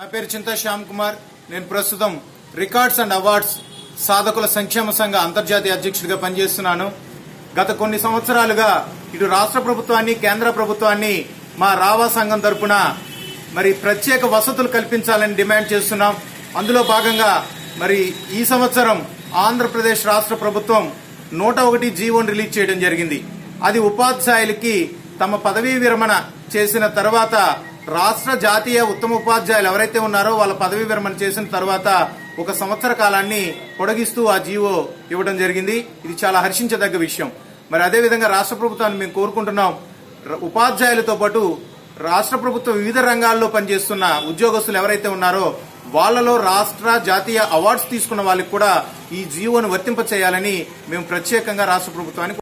నా పేరు చింతా శ్యామ్ కుమార్ నేను ప్రస్తుతం రికార్డ్స్ అండ్ అవార్డ్స్ సాధకుల సంక్షేమ సంఘ అంతర్జాతీయ అధ్యక్షుడిగా పనిచేస్తున్నాను గత కొన్ని సంవత్సరాలుగా ఇటు రాష్ట్ర ప్రభుత్వాన్ని కేంద్ర ప్రభుత్వాన్ని మా రావా సంఘం తరపున మరి ప్రత్యేక వసతులు కల్పించాలని డిమాండ్ చేస్తున్నాం అందులో భాగంగా మరి ఈ సంవత్సరం ఆంధ్రప్రదేశ్ రాష్ట్ర ప్రభుత్వం నూట ఒకటి జీవోని రిలీజ్ చేయడం జరిగింది అది ఉపాధ్యాయులకి తమ పదవీ విరమణ చేసిన తర్వాత రాష్ట్ర జాతీయ ఉత్తమ ఉపాధ్యాయులు ఎవరైతే ఉన్నారో వాళ్ళ పదవీ విరమణ చేసిన తర్వాత ఒక సంవత్సర కాలాన్ని పొడిగిస్తూ ఆ జీవో ఇవ్వడం జరిగింది ఇది చాలా హర్షించదగ్గ విషయం మరి అదే విధంగా రాష్ట్ర ప్రభుత్వాన్ని మేము కోరుకుంటున్నాం ర- ఉపాధ్యాయులతో పాటు రాష్ట్ర ప్రభుత్వ వివిధ రంగాల్లో పనిచేస్తున్న ఉద్యోగస్తులు ఎవరైతే ఉన్నారో వాళ్ళలో రాష్ట్ర జాతీయ అవార్డ్స్ తీసుకున్న వాళ్ళకి కూడా ఈ జీవోను వర్తింప చేయాలని మేము ప్రత్యేకంగా రాష్ట్ర ప్రభుత్వానికి